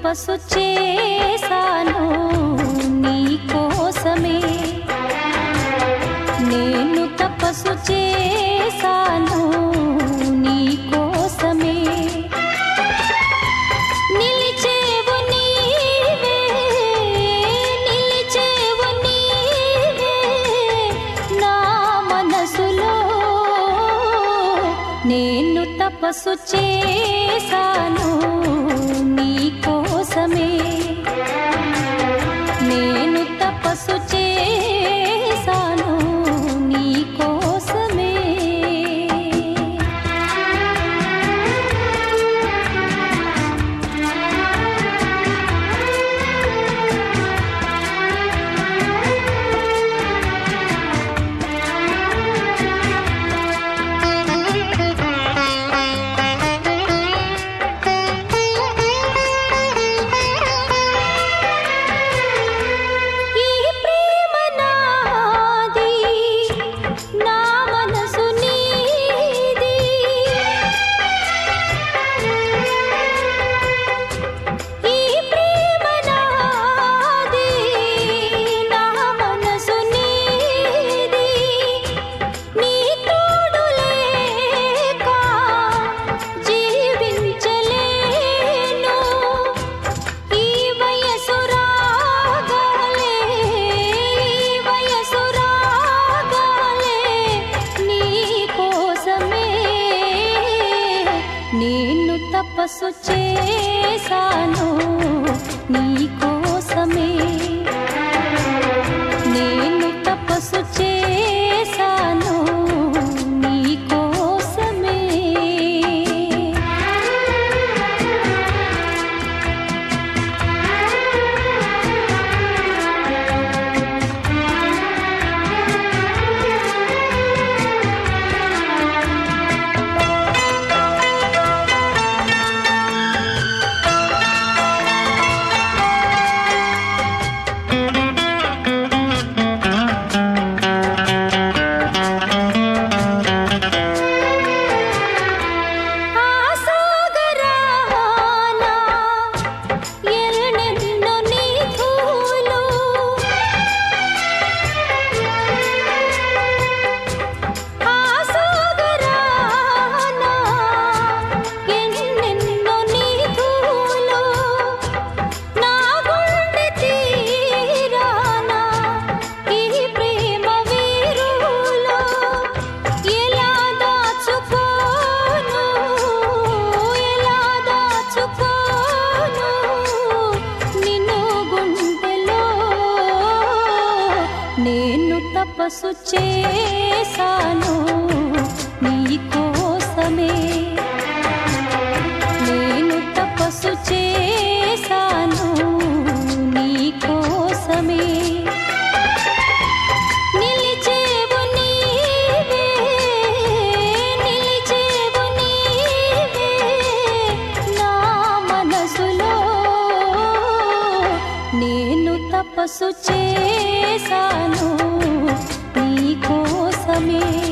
తపస్సు చేశాను నీ కోసమే నేను తపస్సు చేశాను నీ కోసమే నిలిచేవు నీవే నిలిచేవు నీవే నా మనసులో నేను తపస్సు చేశాను నీ కోసమే నేను తపస్సు చేశాను నీ కోసమే ఈ ప్రేమ నాది నా మనసు నీది ఈ ప్రేమ నాది నా మనసు నీది నీ తోడు లేక జీవించలేను ఈ వయసు రాగాలే ఈ వయసు రాగాలే నీ కోసమే నేను తపస్సు చేశాను నీ కోసమే నేను తపస్సు చేశాను నీ కోసమే ఆసాగరానా ఎన్నెన్నో నిధులు ఆసాగరానా ఎన్నెన్నో నిధులు నా గుండె తీరానా ఈ ప్రేమ వీరులో ఎలా దాచుకోను ఎలా దాచుకోను నిన్ను గుండెలో నేను తపస్సు చేశాను నీ కోసమే నేను తపస్సు చేశాను నీ కోసమే నిలిచేవు నీవే నిలిచేవు నీవే నా మనసులో నేను తపస్సు చేశాను నీ కోసమే